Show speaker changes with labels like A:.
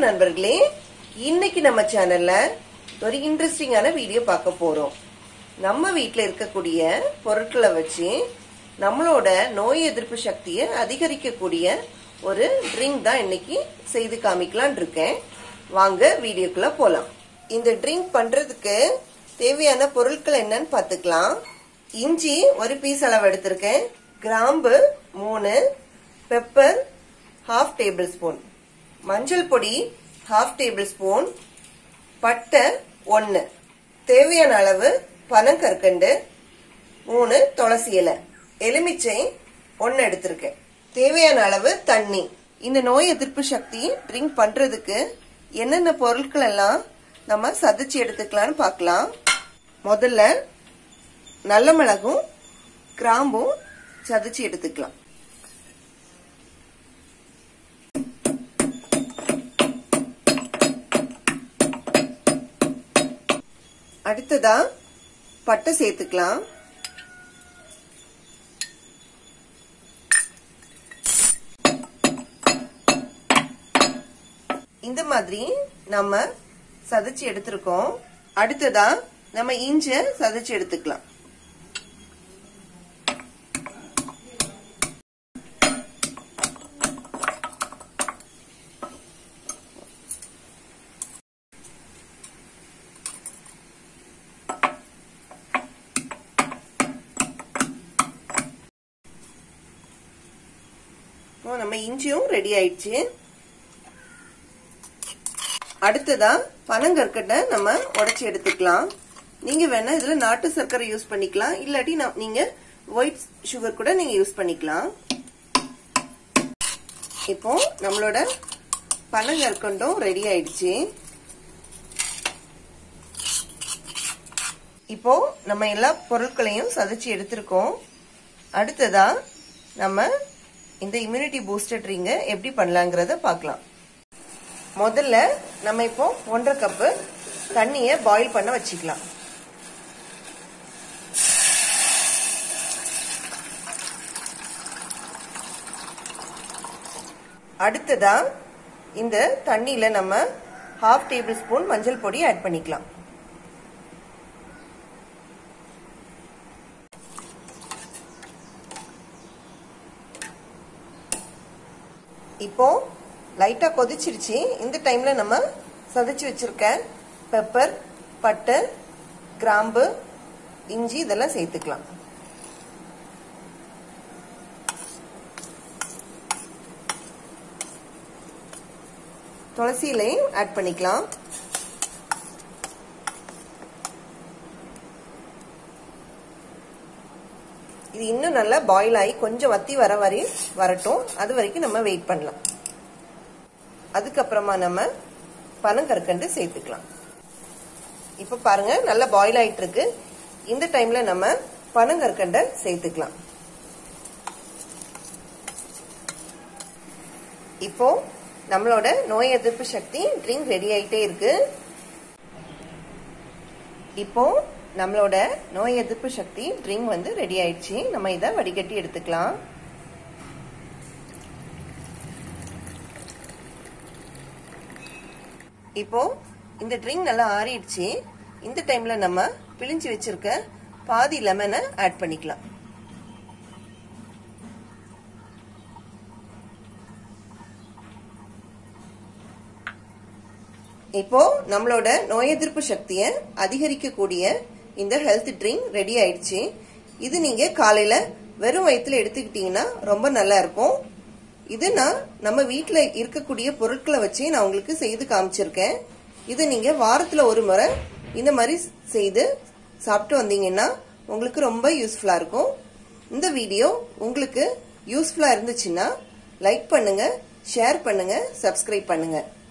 A: நண்பர்களே இன்னைக்கு நம்ம சேனல்ல ஒரு இன்ட்ரெஸ்டிங்கான வீடியோ பார்க்க போறோம் நம்ம வீட்ல இருக்கக்கூடிய பொருட்களை வச்சு நம்மளோட நோய் எதிர்ப்பு சக்தியை அதிகரிக்கக்கூடிய ஒரு ட்ரிங்க் தான் இன்னைக்கு செய்து காமிக்கலான் இருக்கேன் வாங்க வீடியோக்குள்ள போலாம் இந்த ட்ரிங்க் பண்றதுக்கு தேவையான பொருட்கள் என்னன்னு பார்த்துக்கலாம் இஞ்சி ஒரு பீஸ் அளவு எடுத்திருக்கேன் கிராம்பு மூணு பெப்பர் ஹாஃப் டேபிள் ஸ்பூன் மஞ்சள் பொடி ஹாஃப் டேபிள் ஸ்பூன் பட்டை ஒன்று தேவையான அளவு பனங்கற்கண்டு மூணு துளசி இலை எலுமிச்சை ஒன்று எடுத்திருக்கேன் தேவையான அளவு தண்ணி இந்த நோய் எதிர்ப்பு சக்தி ட்ரிங்க் பண்றதுக்கு என்னென்ன பொருட்கள் எல்லாம் நம்ம சதைச்சு எடுத்துக்கலாம்னு பார்க்கலாம் முதல்ல நல்ல மிளகும் கிராம்பும் சதைச்சு எடுத்துக்கலாம் அடுத்ததா பட்டை சேர்த்துக்கலாம் இந்த மாதிரி நம்ம சதைச்சு எடுத்திருக்கோம் அடுத்ததா நம்ம இஞ்ச சதைச்சு எடுத்துக்கலாம் நம்ம இஞ்சியும் ரெடி ஆயிடுச்சு அடுத்ததா பனங்கற்கட்டை நம்ம உடைச்சு எடுத்துக்கலாம் நீங்க வேணா இதுல நாட்டு சர்க்கரை யூஸ் பண்ணிக்கலாம் இல்லாட்டி நீங்க ஒயிட் சுகர் கூட நீங்க யூஸ் பண்ணிக்கலாம் இப்போ நம்மளோட பனங்கற்கண்டும் ரெடி ஆயிடுச்சு இப்போ நம்ம எல்லா பொருட்களையும் சதைச்சு எடுத்திருக்கோம் அடுத்ததா நம்ம இந்த இம்யூனிட்டி பூஸ்டர் ட்ரிங்க எப்படி பண்ணலாங்கிறத பார்க்கலாம் முதல்ல நம்ம இப்போ ஒன்றரை கப்பு தண்ணியை பாயில் பண்ண வச்சுக்கலாம் அடுத்ததா இந்த தண்ணியில நம்ம ஹாஃப் டேபிள் ஸ்பூன் மஞ்சள் பொடி ஆட் பண்ணிக்கலாம் இப்போ லைட்டா கொதிச்சிருச்சு இந்த டைம்ல நம்ம சதைச்சு வச்சிருக்க பெப்பர் பட்டை கிராம்பு இஞ்சி இதெல்லாம் சேர்த்துக்கலாம் துளசி இலையும் ஆட் பண்ணிக்கலாம் இது இன்னும் நல்லா பாயில் ஆகி கொஞ்சம் வத்தி வர வரை வரட்டும் அது வரைக்கும் நம்ம வெயிட் பண்ணலாம் அதுக்கப்புறமா நம்ம பனங்கற்கண்டு சேர்த்துக்கலாம் இப்ப பாருங்க நல்லா பாயில் ஆயிட்டு இருக்கு இந்த டைம்ல நம்ம பனங்கற்கண்டை சேர்த்துக்கலாம் இப்போ நம்மளோட நோய் எதிர்ப்பு சக்தி ட்ரிங்க் ரெடி ஆயிட்டே இருக்கு இப்போ நம்மளோட நோய் எதிர்ப்பு சக்தி ட்ரிங்க் வந்து ரெடி ஆயிடுச்சு நம்ம இதை வடிகட்டி எடுத்துக்கலாம் இப்போ இந்த ட்ரிங்க் நல்லா ஆறிடுச்சு இந்த டைம்ல நம்ம பிழிஞ்சு வச்சிருக்க பாதி லெமனை ஆட் பண்ணிக்கலாம் இப்போ நம்மளோட நோய் எதிர்ப்பு சக்தியை அதிகரிக்கக்கூடிய இந்த ஹெல்த் ட்ரிங்க் ரெடி ஆயிடுச்சு இது நீங்க காலையில வெறும் வயிற்றுல எடுத்துக்கிட்டீங்கன்னா ரொம்ப நல்லா இருக்கும் இது நான் நம்ம வீட்டில் இருக்கக்கூடிய பொருட்களை வச்சு நான் உங்களுக்கு செய்து காமிச்சிருக்கேன் இது நீங்க வாரத்துல ஒரு முறை இந்த மாதிரி செய்து சாப்பிட்டு வந்தீங்கன்னா உங்களுக்கு ரொம்ப யூஸ்ஃபுல்லா இருக்கும் இந்த வீடியோ உங்களுக்கு யூஸ்ஃபுல்லா இருந்துச்சுன்னா லைக் பண்ணுங்க ஷேர் பண்ணுங்க சப்ஸ்கிரைப் பண்ணுங்க